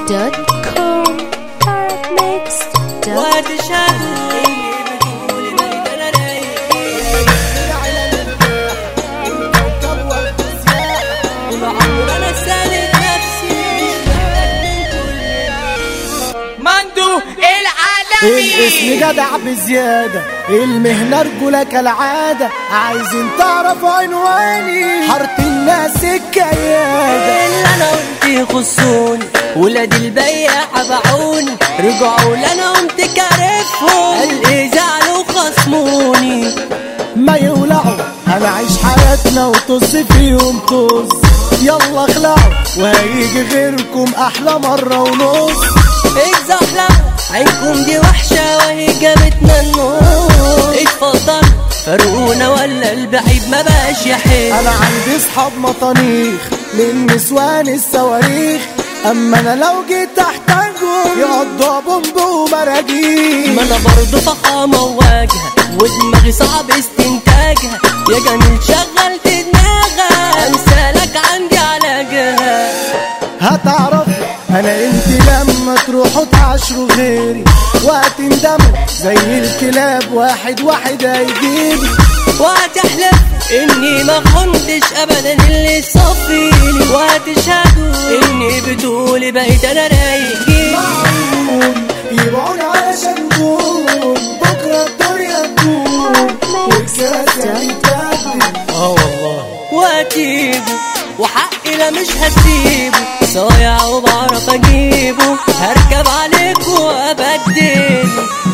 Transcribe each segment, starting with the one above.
arabmix.com arabmix.com وتشهد اني بقول بيت انا رايق طول عمري انا سالك نفسي مش محتاج من كل مندو الاسم العالمي جدع بزيادة المهنة رجولة كالعادة عايزين تعرفوا عنواني حارة الناس الكيادة اللي انا قلت يخصوني ولاد البياع باعوني رجعوا لنا قمت كارفهم قال ايه زعلوا خصموني ما يولعوا هنعيش حياتنا وطز فيهم طز يلا اخلعوا وهيجي غيركم احلى مرة ونص اتزحلقوا عينكم دي وحشة وهي جابتنا النور اتفضل فاروقونا ولا البعيد ما بقاش يحل انا عندي صحاب مطانيخ من نسوان الصواريخ اما انا لو جيت احتاجهم يقضوا بومب ومراجيح ما انا برضه فخامة وواجهة ودماغي صعب استنتاجها يا جميل شغلت دماغك امثالك عندي على جهة هتعرف انا انت لما تروحوا تعاشروا غيري وهتندموا زي الكلاب واحد واحد هيجيلي وهتحلف اني ما خنتش ابدا اللي صفيني وهتشهدوا اني بتقولي بقيت انا رايق جيلي معقول يبيعوني علشان دول بكره الدنيا تدور والكراسي هتتبدل اه والله واتيبه وحقي لا مش هسيبه صايع وبعرف اجيبه هركب عليك وابدله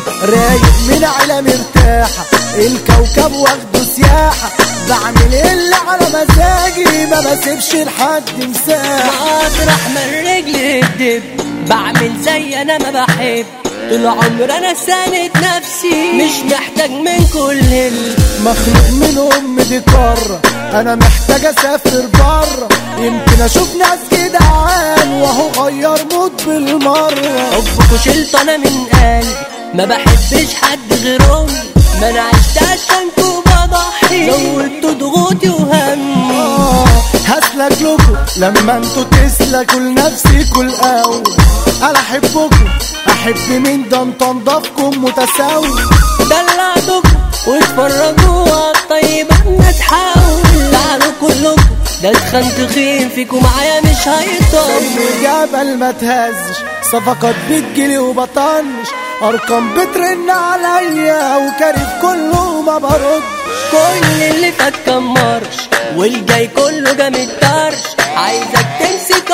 رايق من عيلة مرتاحة الكوكب واخده سياحة بعمل اللي على مزاجي ما بسيبش لحد مساحة مطرح من رجلي الدب بعمل زي انا ما بحب طول عمري انا ساند نفسي مش محتاج من كل ال- مخلوق من ام دي قارة انا محتاج اسافر بره يمكن اشوف ناس جدعان وهو غير مود بالمرة حبكوا شلت انا من قلبي ما بحبش حد غيرهم ما انا عشت عشانكوا بضحي زودتوا ضغوطي وهمي آه، هسلك لكم لما انتوا تسلكوا لنفسكوا الاول انا احبكم احب مين ده انتوا انضافكم متساوي دلعتكم واتفرجوا على الطيبة ما تحاول تعالوا كلكم ده اتخن تخين فيكم معايا مش هيطول زي جبل ما تهزش صفقات بتجيلي وبطنش ارقام بترن عليا وكارف كله ما برد كل اللي فات كان مرش والجاي كله جامد طرش عايزك تمسك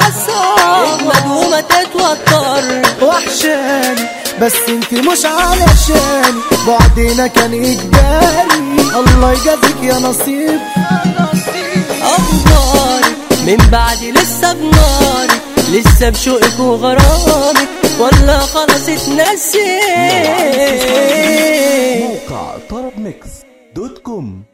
اعصاب اجمد وما تتوتر وحشاني بس انت مش علشاني بعدنا كان اجباري الله يجازيك يا نصيب اخباري من بعد لسه بناري لسه بشوقك وغرامك ولا خلاص اتنسيت موقع طرب ميكس دوت كوم